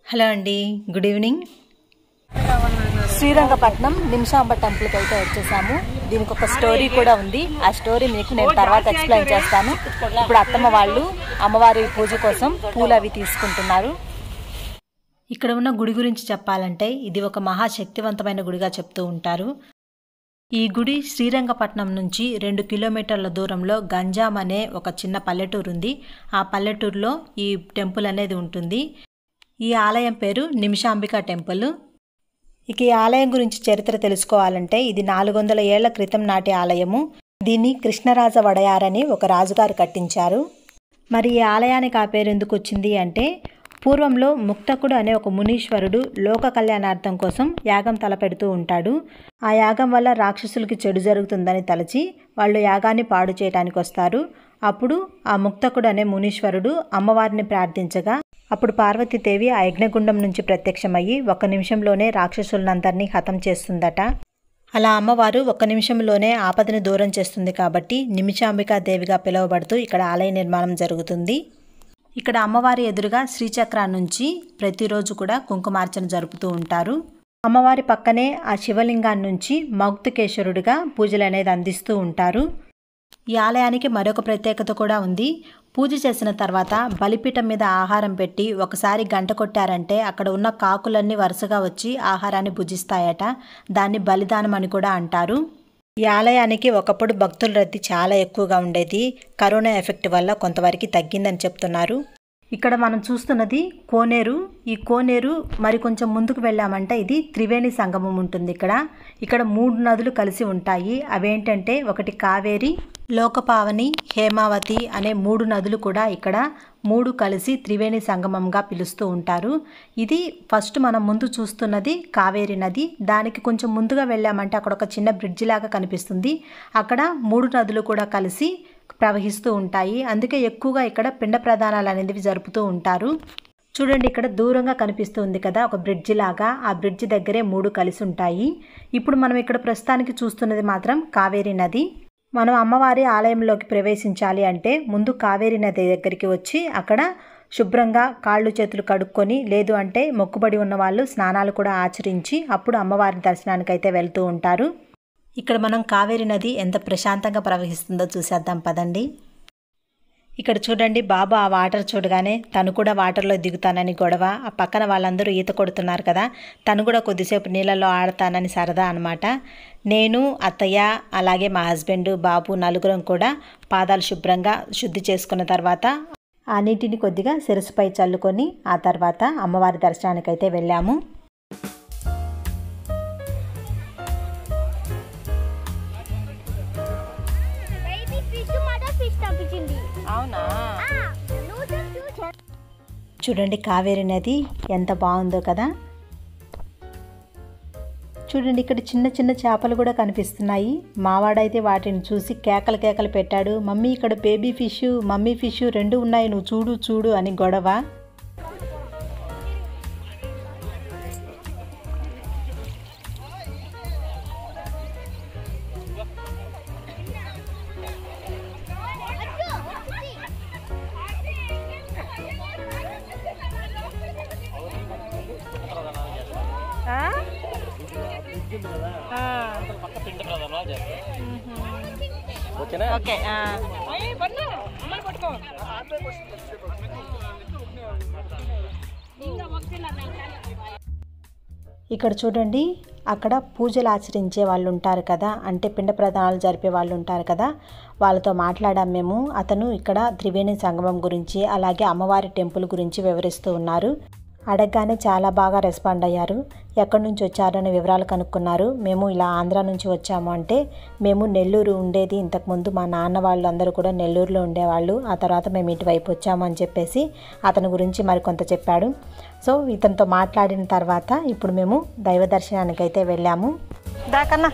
hello అండి good evening Srirangapatnam Nimishamba టెంపుల్కి అయితే వచ్చేసాము దీనికి ఒక స్టోరీ కూడా ఉంది ఆ స్టోరీ మీకు నేను తర్వాత ఎక్స్ప్లెయిన్ చేస్తాను ఇప్పుడు అత్తమ్మ వాళ్ళు అమ్మవారి పూజ కోసం పూలు అవి తీసుకుంటున్నారు ఇక్కడ ఉన్న గుడి గురించి చెప్పాలంటే ఇది ఒక మహాశక్తివంతమైన గుడిగా చెప్తూ ఉంటారు ఈ గుడి శ్రీరంగపట్నం నుంచి రెండు కిలోమీటర్ల దూరంలో గంజాం అనే ఒక చిన్న పల్లెటూరు ఉంది ఆ పల్లెటూరులో ఈ టెంపుల్ అనేది ఉంటుంది ఈ ఆలయం పేరు నిమిషాంబిక టెంపుల్ ఇక ఈ ఆలయం గురించి చరిత్ర తెలుసుకోవాలంటే ఇది నాలుగు వందల ఏళ్ల క్రితం నాటి ఆలయము దీన్ని కృష్ణరాజ వడయారని ఒక రాజుగారు కట్టించారు మరి ఈ ఆలయానికి ఆ పేరు ఎందుకు వచ్చింది అంటే పూర్వంలో ముక్తకుడు అనే ఒక మునీశ్వరుడు లోక కళ్యాణార్థం కోసం యాగం తలపెడుతూ ఉంటాడు ఆ యాగం వల్ల రాక్షసులకి చెడు జరుగుతుందని తలచి వాళ్ళు యాగాన్ని పాడు చేయడానికి వస్తారు అప్పుడు ఆ ముక్తకుడు అనే మునీశ్వరుడు అమ్మవారిని ప్రార్థించగా అప్పుడు పార్వతీదేవి ఆ యజ్ఞగుండం నుంచి ప్రత్యక్షమయ్యి ఒక్క నిమిషంలోనే రాక్షసులందరినీ హతం చేస్తుందట అలా అమ్మవారు ఒక్క నిమిషంలోనే ఆపదను దూరం చేస్తుంది కాబట్టి నిమిషాంబికా దేవిగా పిలువబడుతూ ఇక్కడ ఆలయ నిర్మాణం జరుగుతుంది ఇక్కడ అమ్మవారి ఎదురుగా శ్రీచక్ర నుంచి ప్రతిరోజు కూడా కుంకుమార్చన జరుపుతూ ఉంటారు అమ్మవారి పక్కనే ఆ శివలింగాన్ని నుంచి మౌక్తికేశ్వరుడిగా పూజలు అనేది అందిస్తూ ఉంటారు ఈ ఆలయానికి మరొక ప్రత్యేకత కూడా ఉంది పూజ చేసిన తర్వాత బలిపీఠం మీద ఆహారం పెట్టి ఒకసారి గంట కొట్టారంటే అక్కడ ఉన్న కాకులన్నీ వరుసగా వచ్చి ఆహారాన్ని భుజిస్తాయట దాన్ని బలిదానం అని కూడా అంటారు ఈ ఆలయానికి ఒకప్పుడు భక్తుల రద్దీ చాలా ఎక్కువగా ఉండేది కరోనా ఎఫెక్ట్ వల్ల కొంతవరకు తగ్గిందని చెప్తున్నారు ఇక్కడ మనం చూస్తున్నది కోనేరు ఈ కోనేరు మరి కొంచెం ముందుకు వెళ్ళామంటే ఇది త్రివేణి సంగమం ఉంటుంది ఇక్కడ ఇక్కడ మూడు నదులు కలిసి ఉంటాయి అవేంటంటే ఒకటి కావేరి లోకపావని హేమావతి అనే మూడు నదులు కూడా ఇక్కడ మూడు కలిసి త్రివేణి సంగమంగా పిలుస్తూ ఉంటారు ఇది ఫస్ట్ మనం ముందు చూస్తున్నది కావేరి నది దానికి కొంచెం ముందుగా వెళ్ళామంటే అక్కడ ఒక చిన్న బ్రిడ్జ్ లాగా కనిపిస్తుంది అక్కడ మూడు నదులు కూడా కలిసి ప్రవహిస్తూ ఉంటాయి అందుకే ఎక్కువగా ఇక్కడ పిండ ప్రదానాలు అనేవి జరుపుతూ ఉంటారు చూడండి ఇక్కడ దూరంగా కనిపిస్తుంది కదా ఒక బ్రిడ్జి లాగా ఆ బ్రిడ్జి దగ్గరే మూడు కలిసి ఉంటాయి ఇప్పుడు మనం ఇక్కడ ప్రస్తుతానికి చూస్తున్నది మాత్రం కావేరి నది మనం అమ్మవారి ఆలయంలోకి ప్రవేశించాలి అంటే ముందు కావేరి నది దగ్గరికి వచ్చి అక్కడ శుభ్రంగా కాళ్ళు చేతులు కడుక్కొని లేదు అంటే మొక్కుబడి ఉన్న వాళ్ళు స్నానాలు కూడా ఆచరించి అప్పుడు అమ్మవారి దర్శనానికి అయితే వెళ్తూ ఉంటారు ఇక్కడ మనం కావేరి నది ఎంత ప్రశాంతంగా ప్రవహిస్తుందో చూసేద్దాం పదండి ఇక్కడ చూడండి బాబు ఆ వాటర్ చూడగానే తను కూడా వాటర్లో దిగుతానని గొడవ ఆ పక్కన వాళ్ళందరూ ఈత కొడుతున్నారు కదా తను కూడా కొద్దిసేపు నీళ్ళలో ఆడతానని సరదా అనమాట నేను అత్తయ్య అలాగే మా హస్బెండ్ బాబు నలుగురం కూడా పాదాలు శుభ్రంగా శుద్ధి చేసుకున్న తర్వాత ఆ నీటిని కొద్దిగా శిరస్సుపై చల్లుకొని ఆ తర్వాత అమ్మవారి దర్శనానికి అయితే వెళ్ళాము బేబీ ఫిష్ మదర్ ఫిష్ పంపించింది అవునా చూడండి కావేరి నది ఎంత బాగుందో కదా చూడండి ఇక్కడ చిన్న చిన్న చేపలు కూడా కనిపిస్తున్నాయి మావాడైతే వాటిని చూసి కేకలు కేకలు పెట్టాడు మమ్మీ ఇక్కడ బేబీ ఫిష్ మమ్మీ ఫిష్ రెండు ఉన్నాయి నువ్వు చూడు చూడు అని గొడవ ఓకే ఇక్కడ చూడండి అక్కడ పూజలు ఆచరించే వాళ్ళు ఉంటారు కదా అంటే పిండ ప్రదానాలు జరిపే వాళ్ళు ఉంటారు కదా వాళ్ళతో మాట్లాడాం మేము అతను ఇక్కడ త్రివేణి సంగమం గురించి అలాగే అమ్మవారి టెంపుల్ గురించి వివరిస్తూ ఉన్నారు అడగగానే చాలా బాగా రెస్పాండ్ అయ్యారు ఎక్కడి నుంచి వచ్చారని వివరాలు కనుక్కున్నారు మేము ఇలా ఆంధ్ర నుంచి వచ్చాము అంటే మేము నెల్లూరు ఉండేది ఇంతకుముందు మా నాన్న వాళ్ళు అందరూ కూడా నెల్లూరులో ఉండేవాళ్ళు ఆ తర్వాత మేము ఇటువైపు వచ్చాము అని చెప్పేసి అతని గురించి మరికొంత చెప్పాడు సో ఇతనితో మాట్లాడిన తర్వాత ఇప్పుడు మేము దైవ దర్శనానికి అయితే వెళ్ళాము దాకన్నా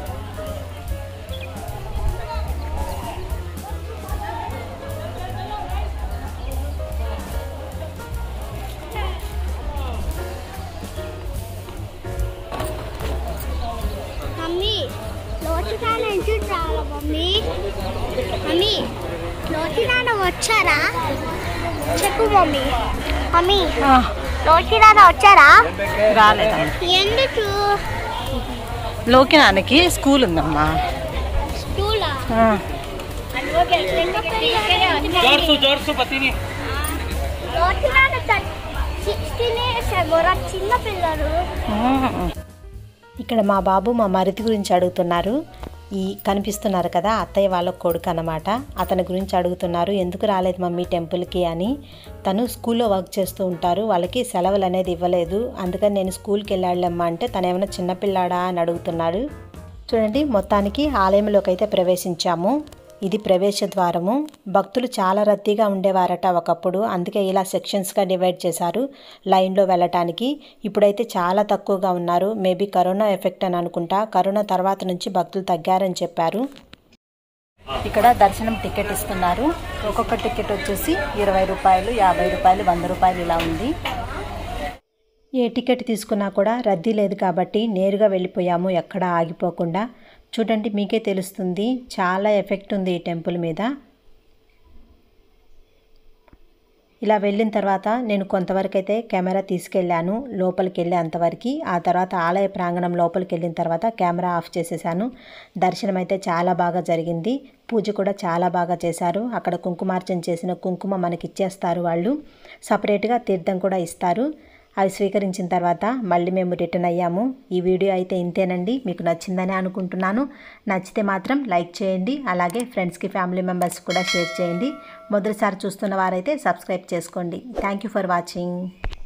మమ్మీ లోచినాన్న నుంచి రాలా మమ్మీ మమ్మీ లోచినాన్న వచ్చారా చెప్పు మమ్మీ మమ్మీ లోచిరానా వచ్చారా రాలేదమ్మా ఎందుకు లోకి నాన్నకి స్కూల్ ఉందమ్మా స్కూలా లోచిరాన సిక్స్టీన్ ఇయర్స్ అగోరా చిన్న పిల్లలు ఇక్కడ మా బాబు మా మరిది గురించి అడుగుతున్నారు ఈ కనిపిస్తున్నారు కదా అత్తయ్య వాళ్ళ కొడుకు అన్నమాట అతని గురించి అడుగుతున్నారు ఎందుకు రాలేదు మమ్మీ టెంపుల్కి అని తను స్కూల్లో వర్క్ చేస్తూ ఉంటారు వాళ్ళకి సెలవులు అనేది ఇవ్వలేదు అందుకని నేను స్కూల్కి వెళ్ళాళ్ళమ్మా అంటే తను ఏమైనా చిన్నపిల్లాడా అని అడుగుతున్నాడు చూడండి మొత్తానికి ఆలయంలోకి అయితే ప్రవేశించాము ఇది ప్రవేశ ద్వారము భక్తులు చాలా రద్దీగా ఉండేవారట ఒకప్పుడు అందుకే ఇలా సెక్షన్స్గా డివైడ్ చేశారు లైన్లో వెళ్ళటానికి ఇప్పుడైతే చాలా తక్కువగా ఉన్నారు మేబీ కరోనా ఎఫెక్ట్ అని అనుకుంటా కరోనా తర్వాత నుంచి భక్తులు తగ్గారని చెప్పారు ఇక్కడ దర్శనం టికెట్ ఇస్తున్నారు ఒక్కొక్క టికెట్ వచ్చేసి ఇరవై రూపాయలు యాభై రూపాయలు వంద రూపాయలు ఇలా ఉంది ఏ టికెట్ తీసుకున్నా కూడా రద్దీ లేదు కాబట్టి నేరుగా వెళ్ళిపోయాము ఎక్కడా ఆగిపోకుండా చూడండి మీకే తెలుస్తుంది చాలా ఎఫెక్ట్ ఉంది ఈ టెంపుల్ మీద ఇలా వెళ్ళిన తర్వాత నేను కొంతవరకు అయితే కెమెరా తీసుకెళ్ళాను లోపలికి వెళ్ళే అంతవరకు ఆ తర్వాత ఆలయ ప్రాంగణం లోపలికి వెళ్ళిన తర్వాత కెమెరా ఆఫ్ చేసేసాను దర్శనం అయితే చాలా బాగా జరిగింది పూజ కూడా చాలా బాగా చేశారు అక్కడ కుంకుమార్చన చేసిన కుంకుమ మనకి ఇచ్చేస్తారు వాళ్ళు సపరేట్గా తీర్థం కూడా ఇస్తారు అవి స్వీకరించిన తర్వాత మళ్ళీ మేము రిటర్న్ అయ్యాము ఈ వీడియో అయితే ఇంతేనండి మీకు నచ్చిందని అనుకుంటున్నాను నచ్చితే మాత్రం లైక్ చేయండి అలాగే ఫ్రెండ్స్కి ఫ్యామిలీ మెంబర్స్ కూడా షేర్ చేయండి మొదటిసారి చూస్తున్న వారైతే సబ్స్క్రైబ్ చేసుకోండి థ్యాంక్ యూ ఫర్ వాచింగ్